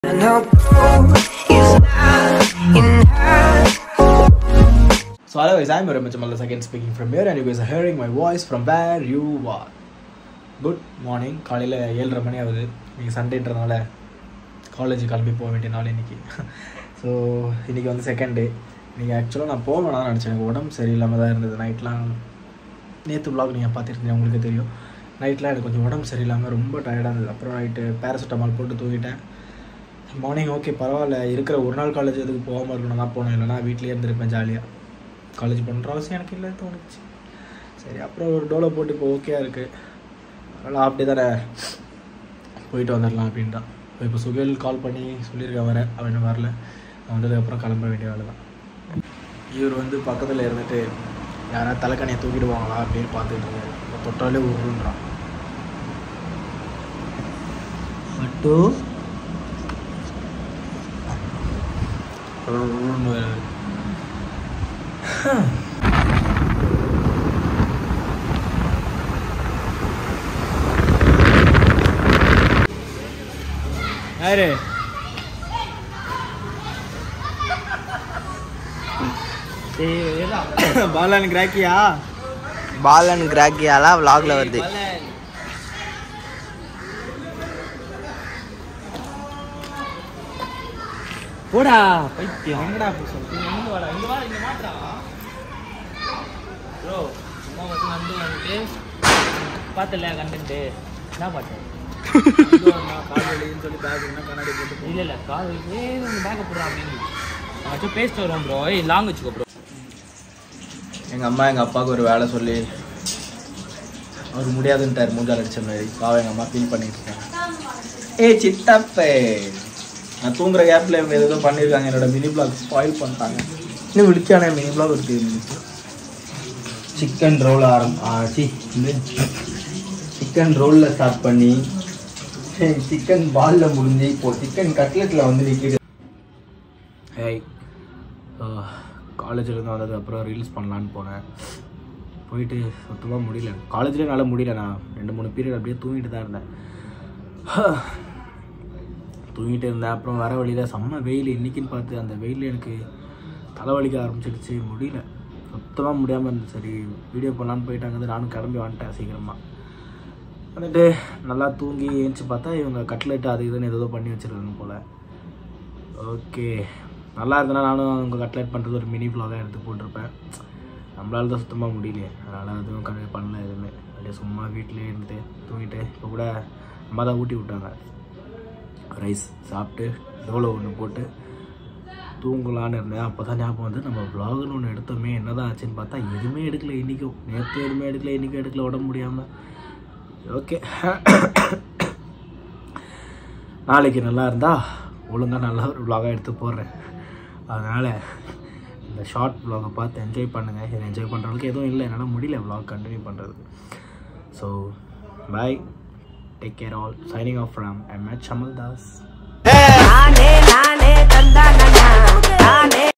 And our goal is not in her. So hello guys, I'm Ramesh Chamala second speaking from here and you guys are hearing my voice from where you are. Good morning காலையில் ஏழரை மணி ஆகுது இன்றைக்கி சண்டேன்றதுனால college கிளம்பி போக வேண்டிய நாள் இன்றைக்கி so இன்றைக்கி வந்து செகண்ட் டே இன்றைக்கி ஆக்சுவலாக நான் போக வேணாம்னு நினச்சேன் எனக்கு உடம்பு சரியில்லாமல் தான் இருந்தது நைட்லாம் நேற்று vlog நீங்கள் பார்த்துருந்தீங்க உங்களுக்கு தெரியும் நைட்லாம் எனக்கு கொஞ்சம் உடம்பு சரியில்லாமல் ரொம்ப டயர்டாக இருந்தது அப்புறம் நைட்டு பேராசிட்டமால் போட்டு தூங்கிட்டேன் மார்னிங் ஓகே பரவாயில்ல இருக்கிற ஒரு நாள் காலேஜ் எதுக்கு போகாமல் இருக்கணும் தான் போனேன் இல்லைனா வீட்லேயே இருந்திருப்பேன் ஜாலியாக காலேஜ் பண்ணுற அவசியம் எனக்கு இல்லை தோணுச்சு சரி அப்புறம் ஒரு டோலை போட்டு இப்போ ஓகேயா இருக்குது அதனால் அப்படியே தானே போயிட்டு வந்துடலாம் அப்படின் தான் இப்போ சுகேல் கால் பண்ணி சொல்லியிருக்கேன் வர அவன் இன்னும் வரல அவன் வந்ததுக்கப்புறம் கிளம்ப வேண்டிய வேலை தான் இவர் வந்து பக்கத்தில் இருந்துட்டு யாராவது தலைக்கணியை தூக்கிடுவாங்களா அப்படின்னு பார்த்துட்டு இருக்காரு இப்போ தொட்டாலே உருன்றான் பட்டு உருன்னு யாரு பாலான் கிராக்கியா பாலன் கிராக்கியாலாம் vlogல வருது போடா பைத்தியம் எங்கடா போய் சொல்றீங்க எங்க வாடா இங்க வா இங்க மாட்றா ப்ரோ சும்மா மட்டும் வந்து வந்துட்டு பார்த்தல கண்டென்ட்டு என்ன பாட்டு காலையிலன்னு சொல்லி பேக் கண்ணாடி போட்டு இல்லை இல்லை கால் ஏ பேக்கப் போடுறா அப்படின்னு அவன் பேசிட்டு வருவோம் ப்ரோ ஏய் லாங் வச்சுக்கோ ப்ரோ எங்கள் அம்மா எங்கள் அப்பாவுக்கு ஒரு வேலை சொல்லி அவர் முடியாதுன்ட்டார் மூஞ்சால் அடிச்ச மாதிரி பாவம் எங்கள் அம்மா ஃபீல் பண்ணிட்டு இருக்காங்க ஏய் சித்தப்பே நான் தூங்குற கேப்பில் இவங்க ஏதோ பண்ணியிருக்காங்க என்னோட மினி பிளாக் ஸ்பாயில் பண்ணிட்டாங்க இன்னும் விழிச்சானே மினி பிளாக் இருக்கு சிக்கன் ரோல் ஆரம் சி சிக்கன் ரோலில் ஸ்டார்ட் பண்ணி சிக்கன் பாலில் முடிஞ்சு இப்போ சிக்கன் கட்லெட்டில் வந்து நிற்கிது ஹேய் காலேஜிலேருந்து வந்தது அப்புறம் ரீல்ஸ் பண்ணலான்னு போனேன் போயிட்டு சுத்தமாக முடியல காலேஜ்லேயே என்னால் முடியல நான் ரெண்டு மூணு பீரியட் அப்படியே தூங்கிட்டு தான் இருந்தேன் தூங்கிட்டு இருந்தேன் அப்புறம் வர வழியில் செம்ம வெயில் இன்றைக்கின்னு பார்த்து அந்த வெயில் எனக்கு தலைவலிக்க ஆரம்பிச்சிடுச்சு முடியல சுத்தமாக முடியாமல் இருந்துச்சு சரி வீடியோ பண்ணலான்னு போயிட்டாங்க நானும் கிளம்பி வந்துட்டேன் சீக்கிரமாக வந்துட்டு நல்லா தூங்கி ஏஞ்சி பார்த்தா இவங்க கட்லெட்டு அது இதுன்னு ஏதோ பண்ணி வச்சுருக்காங்க போல் ஓகே நல்லா இருந்தனா நானும் அவங்க கட்லெட் பண்ணுறது ஒரு மினி vlog-ஆ எடுத்து போட்டிருப்பேன் நம்மளால தான் சுத்தமாக முடியலையே அதனால் அதுவும் கண்டிப்பாக பண்ணல எதுவுமே அப்படியே சும்மா வீட்டிலே இருந்துட்டு தூங்கிட்டு இப்போ கூட அம்மா தான் ஊட்டி விட்டாங்க ரைஸ் சாப்பிட்டு டோலோ ஒன்று போட்டு தூங்கலான்னு இருந்தேன் அப்போ தான் ஞாபகம் வந்து நம்ம vlogனு ஒன்று எடுத்தோமே என்ன தான் ஆச்சுன்னு பார்த்தா எதுவுமே எடுக்கல இன்றைக்கும் நேற்று எதுவுமே எடுக்கல இன்றைக்கும் எடுக்கல உடம்பு முடியாமல் ஓகே நாளைக்கு நல்லா இருந்தால் ஒழுங்காக நல்லா ஒரு vlog-ஆ எடுத்து போடுறேன் அதனால் இந்த ஷார்ட் vlog-அ பார்த்து என்ஜாய் பண்ணுங்கள் இதை என்ஜாய் பண்ணுற அளவுக்கு எதுவும் இல்லை என்னால் முடியல vlog கண்டினியூ பண்ணுறது so bye take care all signing off from M H Amal Das நானே நானே தந்தானா நானே